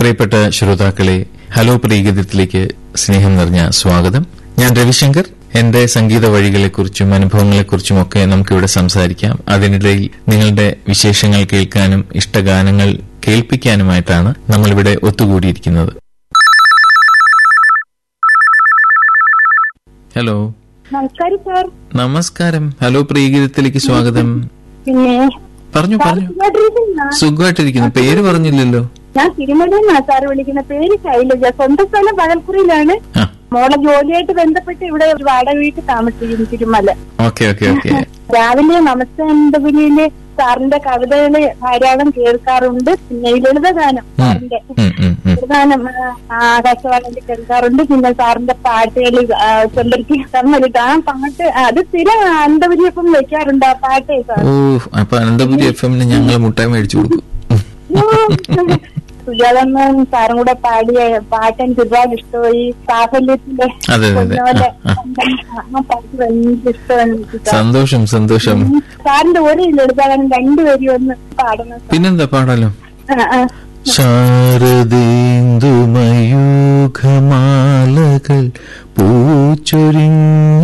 പ്രിയപ്പെട്ട ശ്രോതാക്കളെ ഹലോ പ്രീഗീതത്തിലേക്ക് സ്നേഹം നിറഞ്ഞ സ്വാഗതം ഞാൻ രവിശങ്കർ എന്റെ സംഗീത വഴികളെക്കുറിച്ചും അനുഭവങ്ങളെക്കുറിച്ചും ഒക്കെ നമുക്കിവിടെ സംസാരിക്കാം അതിനിടയിൽ നിങ്ങളുടെ വിശേഷങ്ങൾ കേൾക്കാനും ഇഷ്ടഗാനങ്ങൾ കേൾപ്പിക്കാനുമായിട്ടാണ് നമ്മളിവിടെ ഒത്തുകൂടിയിരിക്കുന്നത് ഹലോ നമസ്കാരം സാർ നമസ്കാരം ഹലോ പ്രീഗീതത്തിലേക്ക് സ്വാഗതം പിന്നെ പറഞ്ഞു സാർ പറഞ്ഞു സുഖമായിട്ടിരിക്കുന്നോ? സുഖമായിട്ടിരിക്കുന്നു പേര് പറഞ്ഞില്ലല്ലോ ഞാൻ തിരുമലന്നാ സാർ വിളിക്കുന്ന പേര് ശൈലജ സ്വന്തം സ്ഥലം പകൽക്കുറിയിലാണ് ആ മോളെ ജോലിയായിട്ട് ബന്ധപ്പെട്ട് ഇവിടെ ഒരു വാടക വീട്ടിൽ താമസിക്കുന്നു തിരുമല ഓക്കെ ഓക്കെ ഓക്കെ രാവിലെ നമസ്തേ അനന്തപുരിയില് സാറിന്റെ കവിതകള് ധാരാളം കേൾക്കാറുണ്ട് പിന്നെ ഈ ലളിതഗാനം സാറിന്റെ ഉം, ഉം, ഉം. ലളിതഗാനം ആ, ആകാശവാണിയിൽ കേൾക്കാറുണ്ട് പിന്നെ സാറിന്റെ പാട്ടുകൾ ചെമ്പരത്തി തമ്മിലിട്ട് ആ പാട്ട് അത് സ്ഥിരം അനന്തപുരിയപ്പം വെക്കാറുണ്ട് ആ പാട്ടേ സാർ ഓ അപ്പൊ അനന്തപുരി എഫ് എമ്മിന് ഞങ്ങൾ മുട്ടായി മേടിച്ചു കൊടുക്കും സുജാതമ്മയും സാറും കൂടെ പാടിയ പാട്ട് എനിക്ക് ഒരുപാട് ഇഷ്ടമായി സാഫല്യത്തിന്റെ അതെ, അതെ, അതെ. പൊന്നോലെ ആ, ആ പാട്ട് ഭയങ്കര ഇഷ്ടമാണ് എനിക്ക് സാർ. സന്തോഷം സന്തോഷം സാറിന്റെ ഒരു ലളിതഗാനം രണ്ടുപേരും ഒന്ന് പാടണം സാർ. പിന്നെന്താ പാടാലോ ആ, ആ. ശാരദേന്ദുമയൂഖമാലകൾ പൂച്ചൊരിഞ്ഞ